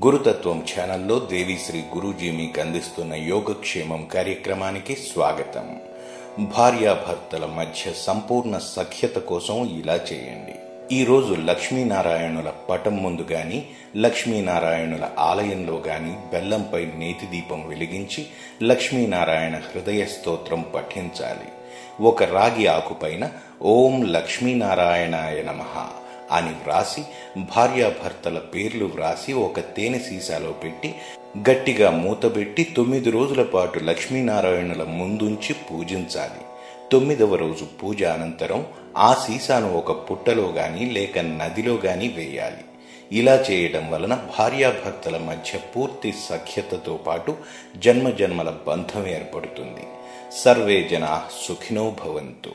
గురుతత్వం ఛానల్లో దేవిశ్రీ గురూజీ మీకు అందిస్తున్న యోగక్షేమం కార్యక్రమానికి స్వాగతం భార్యాభర్తల మధ్య సంపూర్ణ సఖ్యత కోసం ఇలా చేయండి ఈ రోజు లక్ష్మీనారాయణుల పటం ముందు గాని లక్ష్మీనారాయణుల ఆలయంలో గాని బెల్లంపై నేతి దీపం వెలిగించి లక్ష్మీనారాయణ హృదయ స్తోత్రం పఠించాలి ఒక రాగి ఆకుపైన ఓం లక్ష్మీనారాయణాయ నమః అని వ్రాసి భార్యాభర్తల పేర్లు వ్రాసి ఒక తేనె సీసాలో పెట్టి గట్టిగా మూతబెట్టి తొమ్మిది రోజుల పాటు లక్ష్మీనారాయణుల ముందుంచి పూజించాలి తొమ్మిదవ రోజు పూజ అనంతరం ఆ సీసాను ఒక పుట్టలో గాని లేక నదిలో గాని వేయాలి ఇలా చేయడం వలన భార్యాభర్తల మధ్య పూర్తి సఖ్యతతో పాటు జన్మ జన్మల బంధం ఏర్పడుతుంది సర్వే జనా సుఖినో భవంతు